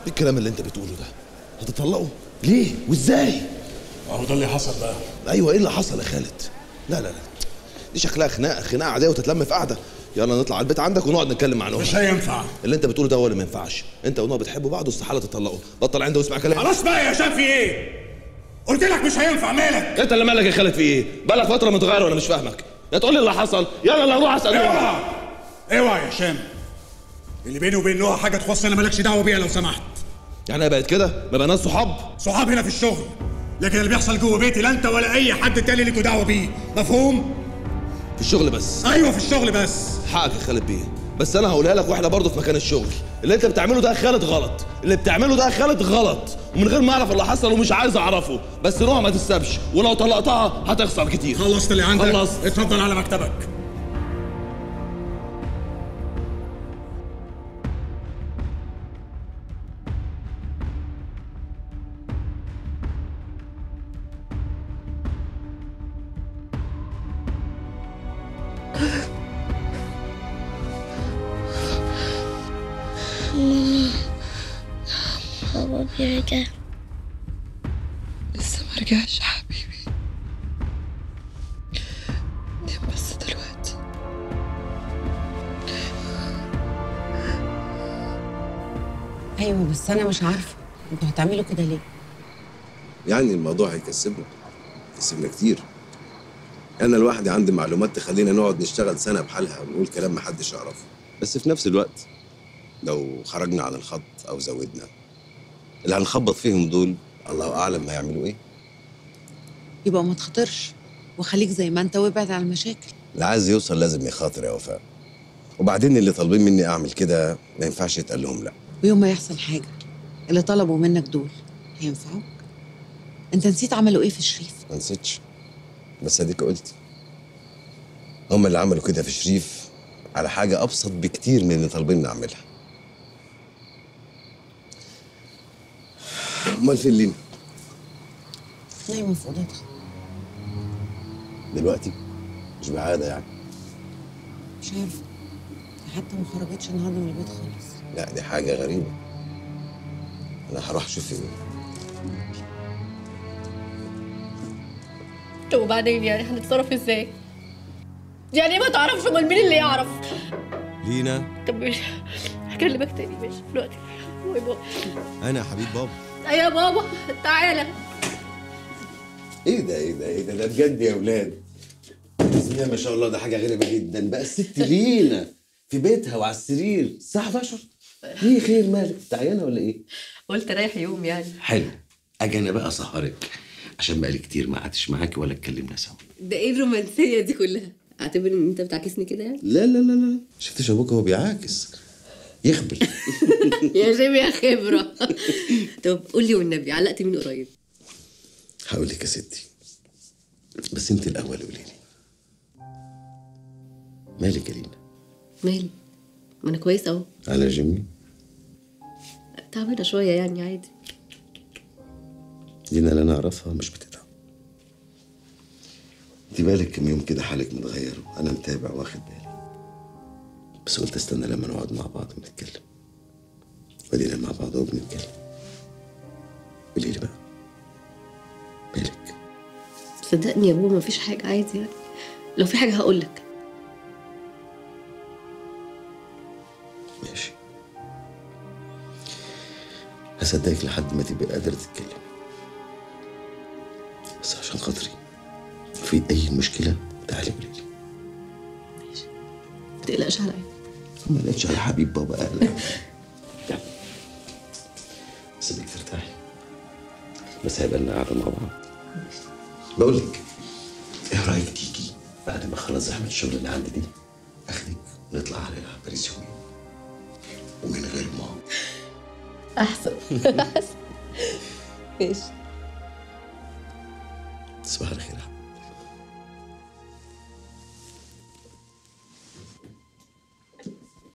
ايه الكلام اللي انت بتقوله ده هتطلقوا ليه وازاي اهو ده اللي حصل بقى ايوه ايه اللي حصل يا خالد لا لا لا دي شكلها خناقه خناقه عاديه وتتلم في قعده يلا نطلع على البيت عندك ونقعد نتكلم مع نهى مش هينفع اللي انت بتقوله ده هو اللي ما ينفعش انت ونهى بتحبوا بعض واستحاله تطلقوا بطل عنده واسمع كلامي خلاص بقى يا هشام في ايه قلت لك مش هينفع مالك انت اللي مالك يا خالد في ايه بقالك فتره متغير وانا مش فاهمك يا تقول لي اللي حصل يلا لا نروح اسال نهى اوعى اوعى يا هشام اللي بيني وبين نوح حاجه تخصنا مالكش دعوه بيها لو سمحت يعني انا بقت كده ما بقناش صحاب صحاب هنا في الشغل لكن اللي بيحصل جوه بيتي لا انت ولا اي حد تاني ليكوا دعوه بيه مفهوم في الشغل بس ايوه في الشغل بس حقك يا خالد بيه بس انا هقولها لك واحنا برضه في مكان الشغل اللي انت بتعمله ده يا خالد غلط اللي بتعمله ده يا خالد غلط ومن غير ما اعرف اللي حصل ومش عايز اعرفه بس نوع ما تسابش ولو طلقتها هتخسر كتير خلصت اللي عندك خلصت. اتفضل على مكتبك بابا بيرجع لسه ما رجعش يا حبيبي نام بس دلوقتي ايوه بس انا مش عارفه انتوا هتعملوا كده ليه يعني الموضوع هيكسبنا يكسبنا كتير انا لوحدي عندي معلومات تخلينا نقعد نشتغل سنه بحالها ونقول كلام محدش يعرفه بس في نفس الوقت لو خرجنا عن الخط او زودنا اللي هنخبط فيهم دول الله اعلم هيعملوا ايه يبقى ما تخاطرش وخليك زي ما انت وابعد عن المشاكل اللي عايز يوصل لازم يخاطر يا وفاء وبعدين اللي طالبين مني اعمل كده ما ينفعش يتقال لهم لا ويوم ما يحصل حاجه اللي طلبوا منك دول هينفعوك انت نسيت عملوا ايه في شريف ما نسيتش بس اديك قلت هم اللي عملوا كده في شريف على حاجه ابسط بكتير من اللي طالبين نعملها امال فين لينا نايمه في اوضتها دلوقتي مش بعاده يعني مش عارفه حتى ما خرجتش النهارده من البيت خالص لا دي حاجه غريبه انا هروح اشوف ايه طب وبعدين يعني هنتصرف ازاي؟ يعني ما تعرفش امال مين اللي يعرف؟ لينا طب مش هكلمك تاني ماشي دلوقتي باي باي انا يا حبيب بابا يا بابا تعالى ايه ده ايه ده ايه ده ده بجد يا ولاد بسم الله ما شاء الله ده حاجه غريبه جدا بقى الست لينا في بيتها وعلى السرير الساعه 11 ايه خير مالك انت عيانه ولا ايه قلت رايح يوم يعني حلو اجي انا بقى اسهرك عشان بقالي كتير ما قعدتش معاكي ولا اتكلمنا سوا ده ايه الرومانسيه دي كلها؟ اعتبر ان انت بتعكسني كده يعني؟ لا لا لا لا شفتش ابوك هو بيعاكس يخبل يا جيم يا خبره طب قول لي والنبي علقت مين قريب؟ هقول لك يا ستي بس انت الاول قولي لي مالك يا لينا مالي ما انا كويسه اهو على جيمي تعبانه شويه يعني عادي لينا اللي انا اعرفها مش بتتعب انت بالك كم يوم كده حالك متغير وانا متابع واخد بالي بس قلت استنى لما نقعد مع بعض ونتكلم ودينا مع بعض وبنتكلم قولي لي بقى مالك صدقني يا بابا مفيش حاجه عادي يعني لو في حاجه هقول لك ماشي هصدقك لحد ما تبقى قادرة تتكلم بس عشان خاطري في أي مشكلة تعالي قولي لي ما تقلقش عليا ما لقيتش على حبيب بابا قلق يلا سيبك ترتاحي بس هيبقى لنا قاعدة مع بعض بقول لك ايه رأيك تيجي بعد ما اخلص زحمة الشغل اللي عندي دي اخدك ونطلع على باريس يومين ومن غير ماما احسن احسن ماشي تصبح على خير